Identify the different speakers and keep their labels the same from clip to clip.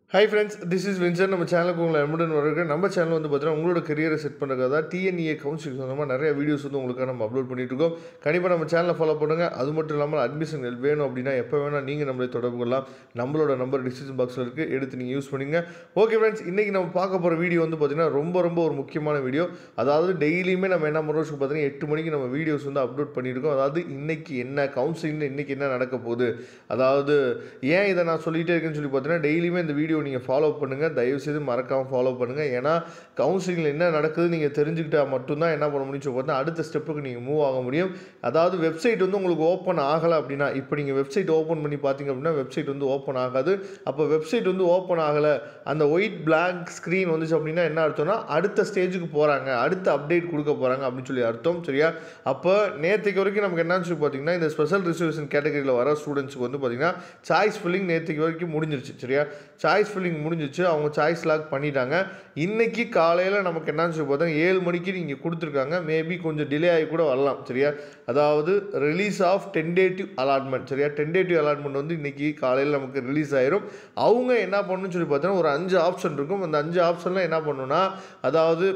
Speaker 1: high friends this is வின்சர் நம்ம சேனலுக்கு உங்களை எம்புடன் வரக்கு நம்ம சேனல் வந்து பார்த்தீங்கன்னா உங்களோட கரியரை செட் பண்ணுறதுக்காக தான் டிஎன்ஏ கவுன்சிலிங் சொந்தமாக நிறைய வீடியோஸ் வந்து உங்களுக்காக நம்ம அப்லோட் பண்ணிட்டு இருக்கோம் கண்டிப்பாக நம்ம சேனலை ஃபாலோ பண்ணுங்கள் அது மட்டும் இல்லாமல் அட்மிஷன் ஹெல்ப் வேணும் அப்படின்னா எப்போ வேணால் நீங்கள் நம்மளை தொடர்பு கொள்ளலாம் நம்மளோட நம்பர் டிஸ்கிரிப்ஷன் பாக்ஸில் இருக்குது எடுத்து நீங்கள் யூஸ் பண்ணிங்க ஓகே ஃப்ரெண்ட்ஸ் இன்றைக்கி நம்ம பார்க்க போகிற வீடியோ வந்து பார்த்தீங்கன்னா ரொம்ப ரொம்ப ஒரு முக்கியமான வீடியோ அதாவது டெய்லியுமே நம்ம என்ன பண்ணுறோம் பார்த்தீங்கன்னா எட்டு மணிக்கு நம்ம வீடியோஸ் வந்து அப்லோட் பண்ணியிருக்கோம் அதாவது இன்னைக்கு என்ன கவுன்சிலிங்கில் இன்றைக்கி என்ன நடக்க போகுது அதாவது ஏன் இதை நான் சொல்லிகிட்டே இருக்கேன்னு சொல்லி பார்த்தீங்கன்னா டெய்லியுமே இந்த வீடியோ நீங்கள் ஃபாலோ பண்ணுங்கள் தயவுசெய்து மறக்காமல் ஃபாலோ பண்ணுங்கள் ஏன்னா கவுன்சிலிங்கில் என்ன நடக்குது நீங்கள் தெரிஞ்சுக்கிட்டால் மட்டும்தான் என்ன பண்ண முடியும் சொல்லி பார்த்தீங்கன்னா அடுத்த ஸ்டெப்புக்கு நீங்கள் மூவ் ஆக முடியும் அதாவது வெப்சைட் வந்து உங்களுக்கு ஓப்பன் ஆகலை அப்படின்னா இப்போ நீங்கள் வெப்சைட் ஓப்பன் பண்ணி பார்த்தீங்க அப்படின்னா வெப்சைட் வந்து ஓப்பன் ஆகாது அப்போ வெப்சைட் வந்து ஓப்பன் ஆகலை அந்த ஒயிட் பிளாங்க் ஸ்க்ரீன் வந்துச்சு அப்படின்னா என்ன அர்த்தம்னா அடுத்த ஸ்டேஜுக்கு போகிறாங்க அடுத்த அப்டேட் கொடுக்க போகிறாங்க அப்படின்னு சொல்லி அர்த்தம் சரியா அப்போ நேற்றுக்கு வரைக்கும் நமக்கு என்னன்னு சொல்லி பார்த்தீங்கன்னா இந்த ஸ்பெஷல் ரிசர்வேஷன் கேட்டகரியில் வர ஸ்டூடெண்ட்ஸுக்கு வந்து பார்த்தீங்கன்னா சாய்ஸ் ஃபில்லிங் நேற்றுக்கு வரைக்கும் முடிஞ்சிருச்சு சரியா சாய்ஸ் ஃபில்லிங் முடிஞ்சிச்சு அவங்க சாய்ஸ் லாக் பண்ணிட்டாங்க இன்னைக்கு காலையில் நமக்கு என்னன்னு சொல்லி பார்த்தா ஏழு மணிக்கு நீங்கள் கொடுத்துருக்காங்க மேபி கொஞ்சம் டிலே ஆகி கூட வரலாம் சரியா அதாவது ரிலீஸ் ஆஃப் டென்டேட்டிவ் அலாட்மெண்ட் சரியா டென்டேட்டிவ் அலாட்மெண்ட் வந்து இன்னைக்கு காலையில் நமக்கு ரிலீஸ் ஆயிரும் அவங்க என்ன பண்ணணும்னு சொல்லி பார்த்தோன்னா ஒரு அஞ்சு ஆப்ஷன் இருக்கும் அந்த அஞ்சு ஆப்ஷனில் என்ன பண்ணணும்னா அதாவது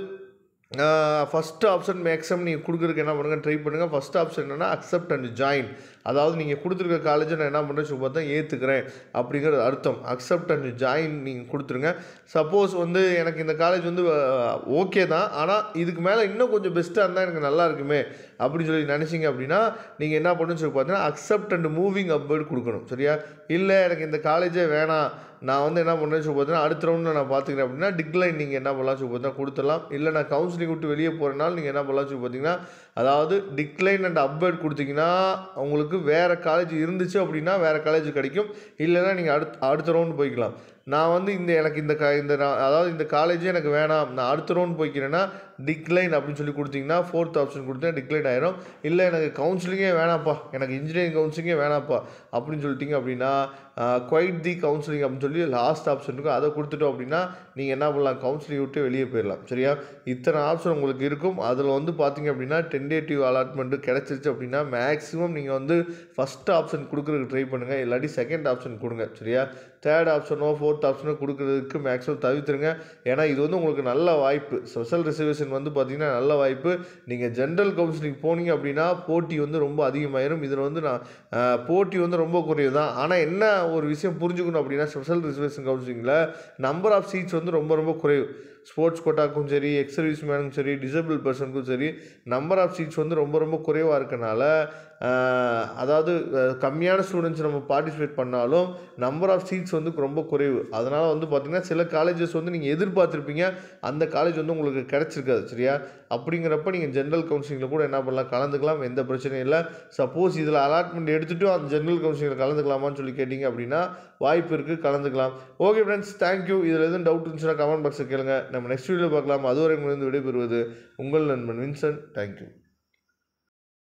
Speaker 1: ஃபஸ்ட்டு ஆப்ஷன் மேக்ஸிமம் நீங்கள் கொடுக்குறதுக்கு என்ன பண்ணுங்கள் ட்ரை பண்ணுங்கள் ஃபஸ்ட் ஆப்ஷன் என்னென்னா அக்செப்ட் அண்ட் ஜாயின் அதாவது நீங்கள் கொடுத்துருக்க காலேஜை நான் என்ன பண்ணுறேன் சொல்லி பார்த்தா ஏற்றுக்கிறேன் அப்படிங்கிறது அர்த்தம் அக்செப்ட் அண்ட் ஜாயின் நீங்கள் கொடுத்துருங்க சப்போஸ் வந்து எனக்கு இந்த காலேஜ் வந்து ஓகே தான் ஆனால் இதுக்கு மேலே இன்னும் கொஞ்சம் பெஸ்ட்டாக இருந்தால் எனக்கு நல்லா இருக்குமே அப்படின்னு சொல்லி நினச்சிங்க அப்படின்னா நீங்கள் என்ன பண்ணணும்னு சொல்லி பார்த்தீங்கன்னா அக்செப்ட் அண்ட் மூவிங் அப்வேர்டு கொடுக்கணும் சரியா இல்லை எனக்கு இந்த காலேஜே வேணாம் நான் வந்து என்ன பண்ணுறேன்னு சொல்லி பார்த்தீங்கன்னா அடுத்த ரவுண்டில் நான் பார்த்துக்கிறேன் அப்படின்னா டிக்ளைன் நீங்கள் என்ன பண்ணலாம் சொல்லி பார்த்தீங்கன்னா கொடுத்துடலாம் இல்லை நான் கவுன்சிலிங் விட்டு வெளியே போகிறனால நீங்கள் என்ன பண்ணலாம் சொல்லி பார்த்தீங்கன்னா அதாவது டிக்ளைன் அண்ட் அப்டேட் கொடுத்தீங்கன்னா உங்களுக்கு வேறு காலேஜ் இருந்துச்சு அப்படின்னா வேறு காலேஜ் கிடைக்கும் இல்லைன்னா நீங்கள் அடுத்த அடுத்த ரவுண்டு போய்க்கலாம் நான் வந்து இந்த எனக்கு இந்த க இந்த நான் அதாவது இந்த காலேஜே எனக்கு வேணாம் நான் அடுத்த ரவுண்ட் போய்க்கிறேன்னா டிக்ளைன் அப்படின்னு சொல்லி கொடுத்தீங்கன்னா ஃபோர்த் ஆப்ஷன் கொடுத்தா டிக்ளைன் ஆயிரும் இல்லை எனக்கு கவுன்சிலிங்கே வேணாம்ப்பா எனக்கு இன்ஜினியரிங் கவுன்சிலிங்கே வேணாம்ப்பா அப்படின்னு சொல்லிட்டீங்க அப்படின்னா குவைட் தி கவுன்சிலிங் அப்படின்னு சொல்லி லாஸ்ட் ஆப்ஷன் இருக்கும் அதை கொடுத்துட்டோம் அப்படின்னா நீங்கள் என்ன பண்ணலாம் கவுன்சிலிங் விட்டு வெளியே போயிடலாம் சரியா இத்தனை ஆப்ஷன் உங்களுக்கு இருக்கும் அதில் வந்து பார்த்தீங்க அப்படின்னா டென்டேட்டிவ் அலாட்மெண்ட்டு கிடச்சிருச்சு அப்படின்னா மேக்ஸிமம் நீங்கள் வந்து ஃபஸ்ட் ஆப்ஷன் கொடுக்குறதுக்கு ட்ரை பண்ணுங்கள் இல்லாட்டி செகண்ட் ஆப்ஷன் கொடுங்க சரியா தேர்ட் ஆப்ஷனோ ஃபோர்த் ஆப்ஷனோ கொடுக்குறதுக்கு மேக்ஸிமம் தவிர்த்துருங்க ஏன்னா இது வந்து உங்களுக்கு நல்ல வாய்ப்பு ஸ்பெஷல் ரிசர்வேஷன் வந்து பார்த்திங்கன்னா நல்ல வாய்ப்பு நீங்கள் ஜென்ரல் கவுன்சிலிங் போனீங்க அப்படின்னா போட்டி வந்து ரொம்ப அதிகமாயிரும் இதில் வந்து நான் போட்டி வந்து ரொம்ப குறைவு தான் ஆனால் என்ன ஒரு விஷயம் புரிஞ்சுக்கணும் அப்படின்னா ஸ்பெஷல் ரிசர்வேஷன் கவுன்சிலிங்கில் நம்பர் ஆஃப் சீட்ஸ் வந்து ரொம்ப ரொம்ப குறைவு ஸ்போர்ட்ஸ் கோட்டாக்கும் சரி எக்ஸ் சர்வீஸ் மேனுக்கும் சரி டிசபிள் பர்சனுக்கும் சரி நம்பர் ஆஃப் சீட்ஸ் வந்து ரொம்ப ரொம்ப குறைவாக இருக்கனால அதாவது கம்மியான ஸ்டூடெண்ட்ஸ் நம்ம பார்ட்டிசிபேட் பண்ணாலும் நம்பர் ஆஃப் சீட்ஸ் வந்து ரொம்ப குறைவு அதனால் வந்து பார்த்திங்கன்னா சில காலேஜஸ் வந்து நீங்கள் எதிர்பார்த்துருப்பீங்க அந்த காலேஜ் வந்து உங்களுக்கு கிடச்சிருக்காது சரியா அப்படிங்கிறப்ப நீங்கள் ஜென்ரல் கவுன்சிலிங்கில் கூட என்ன பண்ணலாம் கலந்துக்கலாம் எந்த பிரச்சனையும் இல்லை சப்போஸ் இதில் அலாட்மெண்ட் எடுத்துகிட்டு அந்த ஜென்ரல் கவுன்சிலிங்கில் கலந்துக்கலாமான்னு சொல்லி கேட்டிங்க அப்படின்னா வாய்ப்பு இருக்குது கலந்துக்கலாம் ஓகே ஃப்ரெண்ட்ஸ் தேங்க்யூ இதில் எதுவும் டவுட் இருந்துச்சுன்னா கமெண்ட் பாக்ஸில் கேளுங்க நம்ம நெக்ஸ்ட் வீடியோ பார்க்கலாம் அதுவரை உங்களிருந்து விடைபெறுவது உங்கள் நண்பன் வின்சன் தேங்க்யூ